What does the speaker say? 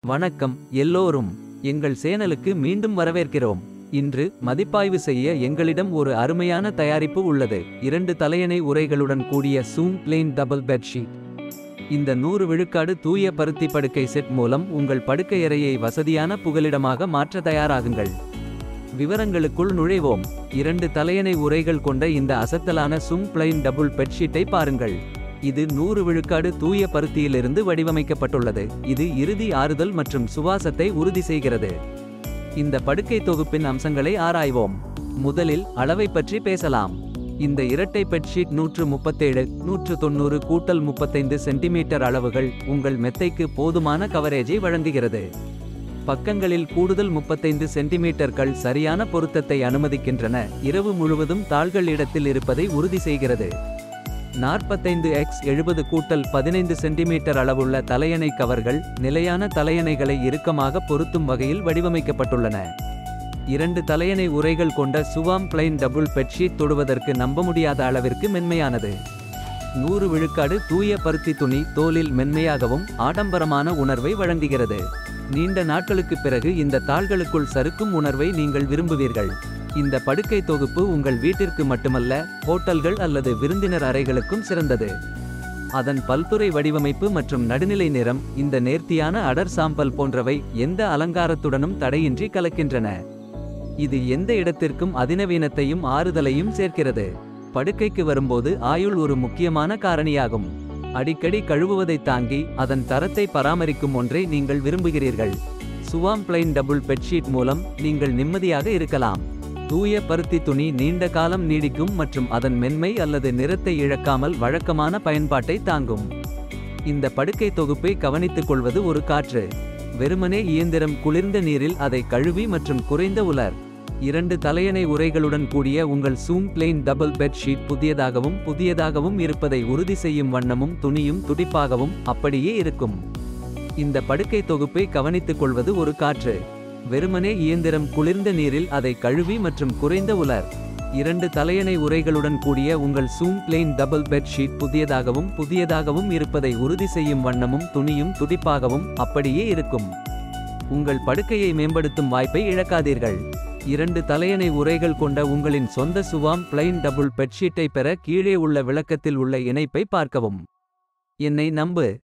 வணக்கம் எல்லோரும் எங்கள் சேனலுக்கு மீண்டும் வரவேற்கிறோம் இன்று மதிப்பாய்வு செய்ய எங்களிடம் ஒரு அருமையான தயாரிப்பு உள்ளது இரண்டு தலையணை உரைகளுடன் கூடிய சூம் பிளேன் டபுள் பெட்ஷீட் இந்த நூறு விழுக்காடு தூய பருத்தி படுக்கை செட் மூலம் உங்கள் படுக்கையறையை வசதியான புகலிடமாக மாற்ற தயாராகுங்கள் விவரங்களுக்குள் நுழைவோம் இரண்டு தலையணை உரைகள் கொண்ட இந்த அசத்தலான சும் பிளைன் டபுள் பெட்ஷீட்டை பாருங்கள் இது நூறு விழுக்காடு தூய பருத்தியிலிருந்து வடிவமைக்கப்பட்டுள்ளது இது இறுதி ஆறுதல் மற்றும் சுவாசத்தை உறுதி செய்கிறது இந்த படுக்கை தொகுப்பின் அம்சங்களை ஆராய்வோம் முதலில் அளவை பற்றி பேசலாம் இந்த இரட்டை பெட்ஷீட் நூற்று முப்பத்தேழு நூற்று தொண்ணூறு கூட்டல் முப்பத்தைந்து சென்டிமீட்டர் அளவுகள் உங்கள் மெத்தைக்கு போதுமான கவரேஜை வழங்குகிறது பக்கங்களில் கூடுதல் முப்பத்தைந்து சென்டிமீட்டர்கள் சரியான பொருத்தத்தை அனுமதிக்கின்றன இரவு முழுவதும் தாள்கள் இடத்தில் இருப்பதை உறுதி செய்கிறது நாற்பத்தைந்து எக்ஸ் எழுபது கூட்டல் பதினைந்து சென்டிமீட்டர் அளவுள்ள தலையணை கவர்கள் நிலையான தலையணைகளை இறுக்கமாக பொருத்தும் வகையில் வடிவமைக்கப்பட்டுள்ளன இரண்டு தலையணை உரைகள் கொண்ட சுவாம் பிளைன் டபுள் பெட்ஷீட் தொடுவதற்கு நம்ப முடியாத அளவிற்கு மென்மையானது நூறு விழுக்காடு தூய பருத்தி துணி தோலில் மென்மையாகவும் ஆடம்பரமான உணர்வை வழங்குகிறது நீண்ட நாட்களுக்குப் பிறகு இந்த தாள்களுக்குள் சறுக்கும் உணர்வை நீங்கள் விரும்புவீர்கள் இந்த படுக்கை தொகுப்பு உங்கள் வீட்டிற்கு மட்டுமல்ல ஹோட்டல்கள் அல்லது விருந்தினர் அறைகளுக்கும் சிறந்தது அதன் பல்துறை வடிவமைப்பு மற்றும் நடுநிலை நிறம் இந்த நேர்த்தியான அடர் சாம்பல் போன்றவை எந்த அலங்காரத்துடனும் தடையின்றி கலக்கின்றன இது எந்த இடத்திற்கும் அதிநவீனத்தையும் ஆறுதலையும் சேர்க்கிறது படுக்கைக்கு வரும்போது ஆயுள் ஒரு முக்கியமான காரணியாகும் அடிக்கடி கழுவுவதை தாங்கி அதன் தரத்தை பராமரிக்கும் ஒன்றை நீங்கள் விரும்புகிறீர்கள் சுவாம் பிளைன் டபுள் பெட்ஷீட் மூலம் நீங்கள் நிம்மதியாக இருக்கலாம் தூய பருத்தி துணி நீண்ட காலம் நீடிக்கும் மற்றும் அதன் மென்மை அல்லது நிறத்தை இழக்காமல் வழக்கமான பயன்பாட்டை தாங்கும் இந்த படுக்கை தொகுப்பை கவனித்துக் கொள்வது ஒரு காற்று வெறுமனே இயந்திரம் குளிர்ந்த நீரில் அதை கழுவி மற்றும் குறைந்த உலர் இரண்டு தலையணை உரைகளுடன் கூடிய உங்கள் சூம் பிளெயின் டபுள் பெட் ஷீட் புதியதாகவும் புதியதாகவும் இருப்பதை உறுதி செய்யும் வண்ணமும் துணியும் துடிப்பாகவும் அப்படியே இருக்கும் இந்த படுக்கை தொகுப்பை கவனித்துக் கொள்வது ஒரு காற்று வெறுமனே இயந்திரம் குளிர்ந்த நீரில் அதை கழுவி மற்றும் குறைந்த உலர் இரண்டு தலையணை உரைகளுடன் கூடிய உங்கள் சூம் பிளெயின் டபுள் பெட் ஷீட் புதியதாகவும் புதியதாகவும் இருப்பதை உறுதி செய்யும் வண்ணமும் துணியும் துடிப்பாகவும் அப்படியே இருக்கும் உங்கள் படுக்கையை மேம்படுத்தும் வாய்ப்பை இழக்காதீர்கள் இரண்டு தலையணை உரைகள் கொண்ட உங்களின் சொந்த சுவாம் பிளைன் டபுள் பெட்ஷீட்டை பெற கீழே உள்ள விளக்கத்தில் உள்ள இணைப்பை பார்க்கவும் என்னை நம்பு